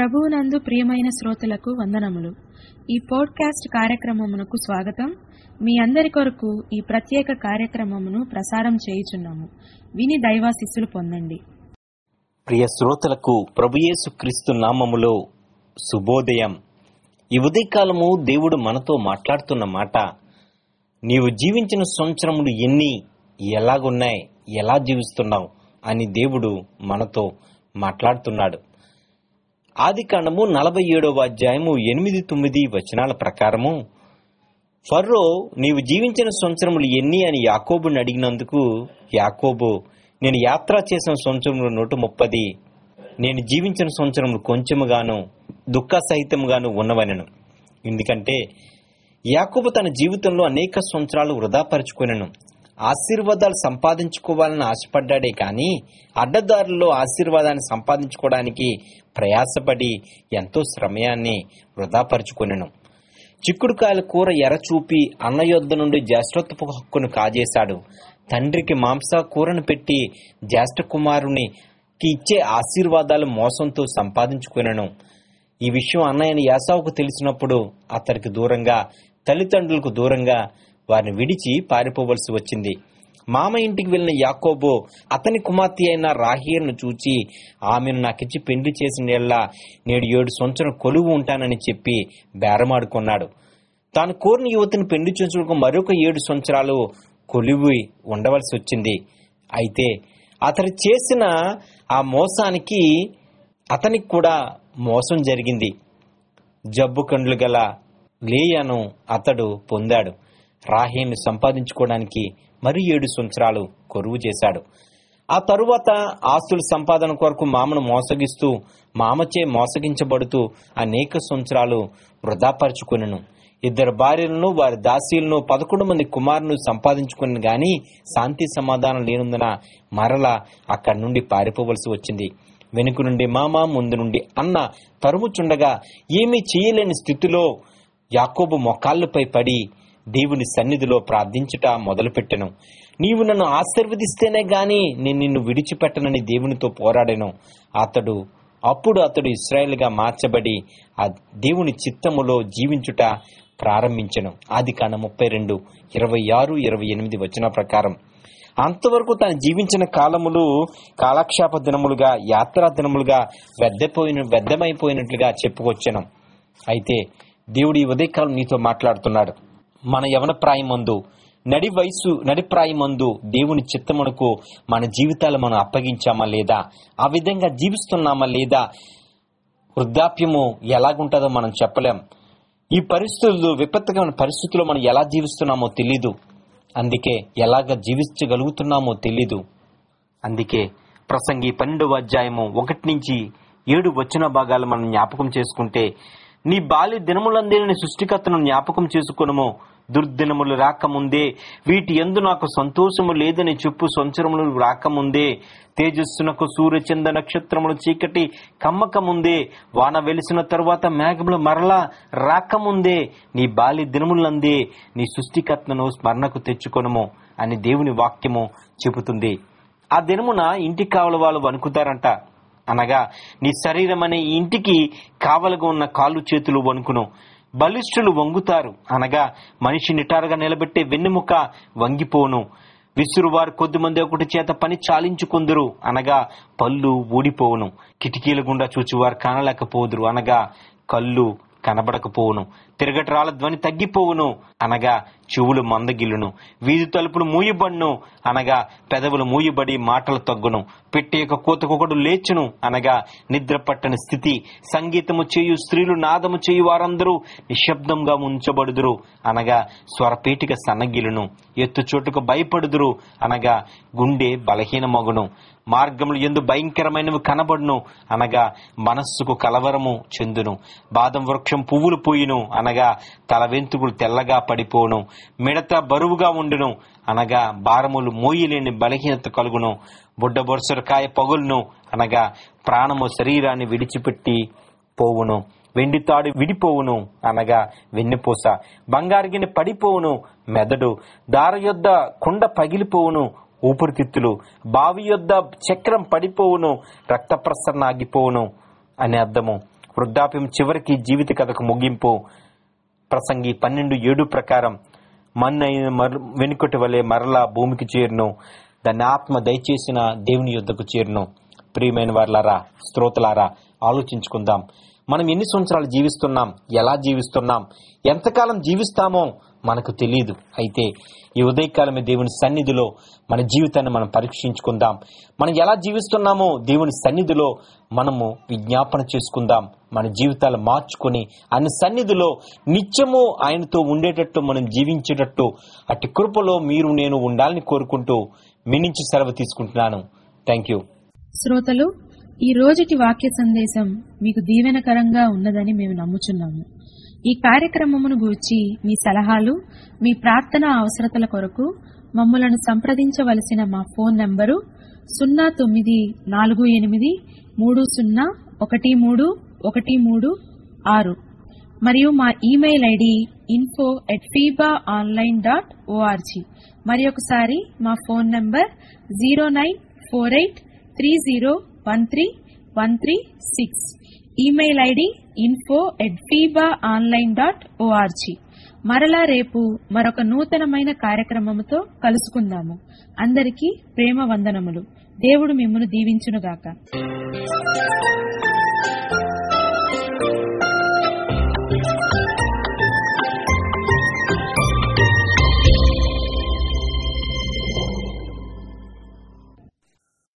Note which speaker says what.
Speaker 1: ప్రభువునందు ప్రియమైన శ్రోతలకు వందనములు ఈ పోడ్కాస్ట్ కార్యక్రమమునకు స్వాగతం మీ అందరి కొరకు ఈ ప్రత్యేక కార్యక్రమమును ప్రసారం చేయుచున్నాము విని దైవాశిస్సులు పొందండి
Speaker 2: ప్రియ శ్రోతలకు ప్రభుయేసు క్రీస్తు నామములో శుభోదయం ఈ ఉదయకాలము దేవుడు మనతో మాట్లాడుతున్న మాట నీవు జీవించిన సంవత్సరములు ఎన్ని ఎలాగున్నాయి ఎలా జీవిస్తున్నావు అని దేవుడు మనతో మాట్లాడుతున్నాడు ఆది కాండము నలభై ఏడవ అధ్యాయము ఎనిమిది తొమ్మిది వచనాల ప్రకారము ఫర్రో నీవు జీవించిన సంవత్సరములు ఎన్ని అని యాకోబుని అడిగినందుకు యాకోబు నేను యాత్ర చేసిన సంవత్సరములు నూట ముప్పది నేను జీవించిన సంవత్సరములు కొంచెముగాను దుఃఖ సహితముగాను ఉన్నవనను ఎందుకంటే యాకోబు తన జీవితంలో అనేక సంవత్సరాలు వృధాపరుచుకునను ఆశీర్వాదాలు సంపాదించుకోవాలని ఆశపడ్డాడే కానీ అడ్డదారుల్లో ఆశీర్వాదాన్ని సంపాదించుకోవడానికి ప్రయాసపడి ఎంతో శ్రమయాన్ని వృధాపరుచుకునను చిక్కుడుకాయల కూర ఎరచూపి అన్న యొద్ద నుండి జ్యేష్ఠత్వపు హక్కును కాజేశాడు తండ్రికి మాంస కూరను పెట్టి జ్యేష్ఠ కుమారుని ఇచ్చే ఆశీర్వాదాలు మోసంతో సంపాదించుకునను ఈ విషయం అన్నయ్యని యాసావుకు తెలిసినప్పుడు అతడికి దూరంగా తల్లిదండ్రులకు దూరంగా వారిని విడిచి పారిపోవలసి వచ్చింది మామ ఇంటికి వెళ్ళిన యాకోబో అతని కుమార్తె అయిన రాహీర్ను చూచి ఆమెను నాకిచ్చి పెండ్లి చేసిన నేడు ఏడు సంవత్సరం కొలువు ఉంటానని చెప్పి బేరమాడుకున్నాడు తాను కోరిన యువతిని పెండ్లి చేసుకు మరొక ఏడు సంవత్సరాలు కొలువు ఉండవలసి వచ్చింది అయితే అతడు చేసిన ఆ మోసానికి అతనికి కూడా మోసం జరిగింది జబ్బు కండ్లు గల లేయను అతడు పొందాడు రాహేను సంపాదించుకోవడానికి మరి ఏడు సంవత్సరాలు కొరువు చేశాడు ఆ తరువాత ఆస్తుల సంపాదన కొరకు మామను మోసగిస్తూ మామచే మోసగించబడుతూ అనేక సంవత్సరాలు వృధాపరుచుకునను ఇద్దరు భార్యలను వారి దాసీలను పదకొండు మంది కుమారును సంపాదించుకుని గాని శాంతి సమాధానం లేనందున మరలా అక్కడి నుండి పారిపోవలసి వచ్చింది వెనుక నుండి మామ ముందు నుండి అన్న తరుముచుండగా ఏమీ చేయలేని స్థితిలో యాకోబు మొకాళ్ళపై పడి దేవుని సన్నిధిలో ప్రార్థించుట మొదలుపెట్టెను నీవు నన్ను ఆశీర్వదిస్తేనే గాని నేను నిన్ను విడిచిపెట్టనని దేవునితో పోరాడాను అతడు అప్పుడు అతడు ఇస్రాయేల్గా మార్చబడి ఆ దేవుని చిత్తములో జీవించుట ప్రారంభించను ఆది కాన ముప్పై రెండు ఇరవై ఆరు ఇరవై ఎనిమిది వచ్చిన ప్రకారం అంతవరకు తను జీవించిన కాలములు కాలక్షేప దినములుగా యాత్రా దినములుగా వ్యర్థపోయిన వ్యర్థమైపోయినట్లుగా చెప్పుకొచ్చాను అయితే దేవుడు ఈ ఉదయకాలం నీతో మాట్లాడుతున్నాడు మన యవన ప్రాయమందు నడి వయసు నడి ప్రాయమందు దేవుని చిత్తమునకు మన జీవితాలు మనం అప్పగించామా లేదా ఆ విధంగా జీవిస్తున్నామా లేదా వృద్ధాప్యము ఎలాగుంటుందో మనం చెప్పలేం ఈ పరిస్థితులు విపత్తుకమైన పరిస్థితుల్లో మనం ఎలా జీవిస్తున్నామో తెలీదు అందుకే ఎలాగ జీవించగలుగుతున్నామో తెలీదు అందుకే ప్రసంగి పన్నెండవ అధ్యాయము ఒకటి నుంచి ఏడు వచ్చిన భాగాలు మనం జ్ఞాపకం చేసుకుంటే నీ బాల్య దినములందే నీ సృష్టికర్తను జ్ఞాపకం చేసుకునము దుర్దినములు రాకముందే వీటి ఎందు నాకు సంతోషము లేదని చెప్పు సంవత్సరములు రాకముందే తేజస్సునకు సూర్యచంద నక్షత్రములు చీకటి కమ్మకముందే వాన వెలిసిన తరువాత మేఘములు మరలా రాకముందే నీ బాల్య దినములందే నీ సృష్టికర్తను స్మరణకు తెచ్చుకొనము అని దేవుని వాక్యము చెబుతుంది ఆ దినమున ఇంటికి కావల వాళ్ళు వణుకుతారంట అనగా నీ శరీరం అనే ఇంటికి కావలగా ఉన్న కాళ్ళు చేతులు వణుకును బలిష్ఠులు వంగుతారు అనగా మనిషి నిటారుగా నిలబెట్టే వెన్నెముక వంగిపోను విసురువారు కొద్దిమంది ఒకటి చేత పని చాలించుకుందరు అనగా పళ్ళు ఊడిపోవును కిటికీల గుండా చూచివారు కానలేకపోదురు అనగా కళ్ళు కనబడకపోవును తిరగటరాల ధ్వని తగ్గిపోవును అనగా చెవులు మందగిల్లును వీధి తలుపులు మూయబడును అనగా పెదవులు మూయబడి మాటలు తగ్గును పెట్టే యొక్క కోతకొకడు లేచును అనగా నిద్ర పట్టని స్థితి సంగీతము చేయు స్త్రీలు నాదము చేయు వారందరూ నిశ్శబ్దంగా ఉంచబడుదురు అనగా స్వరపేటిక సన్నగిలును ఎత్తు చోటుకు భయపడుదురు అనగా గుండె బలహీనమగును మార్గములు ఎందు భయంకరమైనవి కనబడును అనగా మనస్సుకు కలవరము చెందును బాదం వృక్షం పువ్వులు పోయిను అనగా తల వెంతుకులు తెల్లగా పడిపోను మిడత బరువుగా ఉండును అనగా భారములు మోయలేని బలహీనత కలుగును బుడ్డ బొరసరకాయ పగులును అనగా ప్రాణము శరీరాన్ని విడిచిపెట్టి పోవును వెండి తాడు విడిపోవును అనగా వెన్నెపూస బంగారుగిని పడిపోవును మెదడు దార యొద్ద కుండ పగిలిపోవును ఊపిరితిత్తులు బావి యొద్ద చక్రం పడిపోవును రక్త ప్రసరణ ఆగిపోవును అని అర్థము వృద్ధాప్యం చివరికి జీవిత కథకు ముగింపు ప్రసంగి పన్నెండు ఏడు ప్రకారం మన్నైన మర వెనుకటి వలె మరలా భూమికి చేరును దాన్ని ఆత్మ దయచేసిన దేవుని యుద్ధకు చేరును ప్రియమైన వార్లారా శ్రోతలారా ఆలోచించుకుందాం మనం ఎన్ని సంవత్సరాలు జీవిస్తున్నాం ఎలా జీవిస్తున్నాం ఎంతకాలం జీవిస్తామో మనకు తెలియదు అయితే ఈ ఉదయకాలమే దేవుని సన్నిధిలో మన జీవితాన్ని మనం పరీక్షించుకుందాం మనం ఎలా జీవిస్తున్నామో దేవుని సన్నిధిలో మనము విజ్ఞాపన చేసుకుందాం మన జీవితాలు మార్చుకొని ఆయన సన్నిధిలో నిత్యము ఆయనతో ఉండేటట్టు మనం జీవించేటట్టు అట్టి కృపలో మీరు నేను ఉండాలని కోరుకుంటూ మీ నుంచి సెలవు తీసుకుంటున్నాను థ్యాంక్ యూ
Speaker 1: శ్రోతలు ఈ రోజుటి వాక్య సందేశం మీకు దీవెనకరంగా ఉన్నదని మేము నమ్ముచున్నాము ఈ కార్యక్రమమును గూర్చి మీ సలహాలు మీ ప్రార్థన అవసరతల కొరకు మమ్మలను సంప్రదించవలసిన మా ఫోన్ నంబరు సున్నా తొమ్మిది నాలుగు ఎనిమిది మూడు సున్నా ఒకటి మూడు ఒకటి మూడు ఆరు మరియు మా email ID info at FIBA online dot ORG మరి ఒకసారి మా phone number zero nine four eight three zero one three one three six email ID info at FIBA online dot ORG మరలా రేపు మరొక నూతనమైన కార్యక్రమముతో కలుసుకుందాము అందరికీ ప్రేమ వందనములు దేవుడు మిమ్మను దీవించునుగాక